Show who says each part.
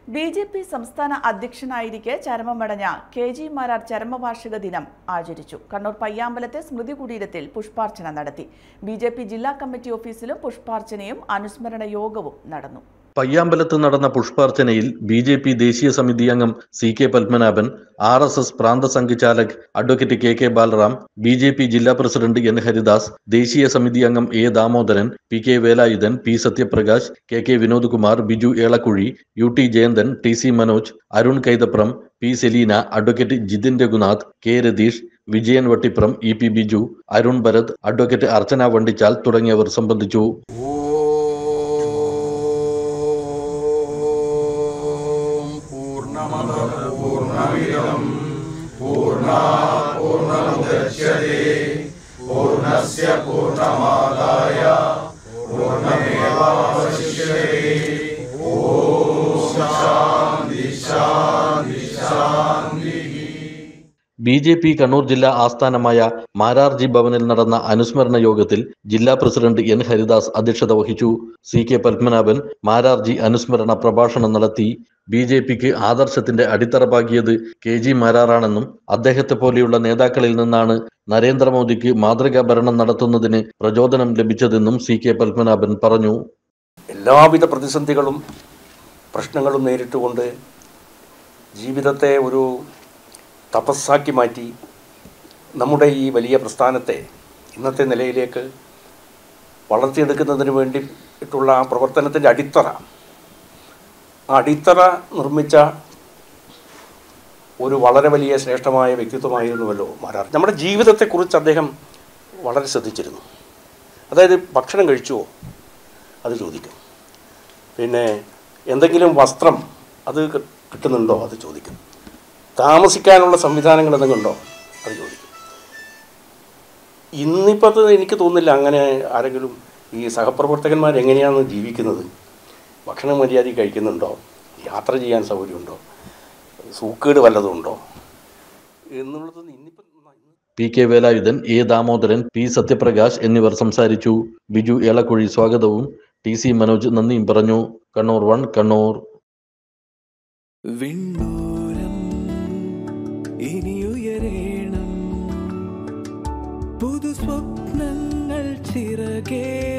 Speaker 1: B J P സംസ്ഥാന അധ്യക്ഷനായിരിക്കെ ചരമമടഞ്ഞ കെ ജി മാരാർ ചരമവാർഷിക ദിനം ആചരിച്ചു കണ്ണൂർ പയ്യാമ്പലത്തെ സ്മൃതി കുടീരത്തിൽ പുഷ്പാർച്ചന നടത്തി ബി ജെ പി ജില്ലാ കമ്മിറ്റി ഓഫീസിലും പുഷ്പാർച്ചനയും അനുസ്മരണ യോഗവും നടന്നു
Speaker 2: പയ്യാമ്പലത്ത് നടന്ന പുഷ്പാർച്ചനയിൽ ബി ജെ പി ദേശീയ സമിതി അംഗം C K Padmanabhan R S S പ്രാന്ത സംഘചാലക് advocate K K Balaram B J P ജില്ലാ പ്രസിഡന്റ് എൻ ഹരിദാസ് ദേശീയ സമിതി അംഗം A Damodaran P K Velayudhan P Satyaprakash K K Vinodkumar Biju Elakkuzhi U T Jayanthan T C Manoj Arun Kaithapram P Selina advocate Jithin Raghunath K Ratheesh Vijayan Vattipram E P Biju Arun Bharath advocate Archana Vandichal തുടങ്ങിയവർ സംബന്ധിച്ചു
Speaker 3: ഓം പൂർണ്ണമദ പൂർണ്ണമിദം പൂർണ്ണാ പൂർണ്ണമുദച്യത്തെ പൂർണ്ണസ്യ പൂർണ്ണമാദായ പൂർണ്ണമേവാവശിഷ്യത്തെ ഓം ശാന്തി ശാന്തി ശാന്തി
Speaker 2: ബി ജെ പി കണ്ണൂർ ജില്ലാ ആസ്ഥാനമായ മാരാർജി ഭവനിൽ നടന്ന അനുസ്മരണ യോഗത്തിൽ ജില്ലാ പ്രസിഡന്റ് എൻ ഹരിദാസ് അധ്യക്ഷത വഹിച്ചു സി കെ പത്മനാഭൻ മാരാർജി അനുസ്മരണ പ്രഭാഷണം നടത്തി ബി ജെ പിക്ക് ആദർശത്തിന്റെ അടിത്തറ പാകിയത് കെ ജി മാരാറാണെന്നും അദ്ദേഹത്തെ പോലെയുള്ള നേതാക്കളിൽ നിന്നാണ് നരേന്ദ്രമോദിക്ക് മാതൃകാ ഭരണം നടത്തുന്നതിന് പ്രചോദനം ലഭിച്ചതെന്നും സി കെ പത്മനാഭൻ പറഞ്ഞു
Speaker 4: എല്ലാവിധ പ്രതിസന്ധികളും പ്രശ്നങ്ങളും നേരിട്ടുകൊണ്ട് ജീവിതത്തെ ഒരു തപസ്സാക്കി മാറ്റി നമ്മുടെ ഈ വലിയ പ്രസ്ഥാനത്തെ ഇന്നത്തെ നിലയിലേക്ക് വളർത്തിയെടുക്കുന്നതിന് വേണ്ടിയിട്ടുള്ള ആ പ്രവർത്തനത്തിൻ്റെ അടിത്തറ ആ അടിത്തറ നിർമ്മിച്ച ഒരു വളരെ വലിയ ശ്രേഷ്ഠമായ വ്യക്തിത്വമായിരുന്നുവല്ലോ മാരാർ നമ്മുടെ ജീവിതത്തെക്കുറിച്ച് അദ്ദേഹം വളരെ ശ്രദ്ധിച്ചിരുന്നു അതായത് ഭക്ഷണം കഴിച്ചുവോ അത് ചോദിക്കും പിന്നെ എന്തെങ്കിലും വസ്ത്രം അത് കി- കിട്ടുന്നുണ്ടോ അത് ചോദിക്കും താമസിക്കാനുള്ള സംവിധാനങ്ങൾ എന്തെങ്കിലും ഉണ്ടോ അത് ചോദിക്കും ഇന്നിപ്പോൾ അത് എനിക്ക് തോന്നുന്നില്ല അങ്ങനെ ആരെങ്കിലും ഈ സഹപ്രവർത്തകന്മാർ എങ്ങനെയാണ് ജീവിക്കുന്നത് ഭക്ഷണം മര്യാദ കഴിക്കുന്നുണ്ടോ യാത്ര ചെയ്യാൻ സൗകര്യമുണ്ടോ സൂക്കേട് വല്ലതും ഉണ്ടോ എന്നുള്ളത് ഇന്നിപ്പം
Speaker 2: P K Velayudhan A Damodaran P Sathyaprakash എന്നിവർ സംസാരിച്ചു ബിജു ഏളക്കുഴി സ്വാഗതവും ടി സി മനോജ് നന്ദിയും പറഞ്ഞു കണ്ണൂർ വൺ കണ്ണൂർ
Speaker 5: വിണ്ണൂരം ഇനിയുയരേണം പുതു സ്വപ്നങ്ങൾ ചിറകേ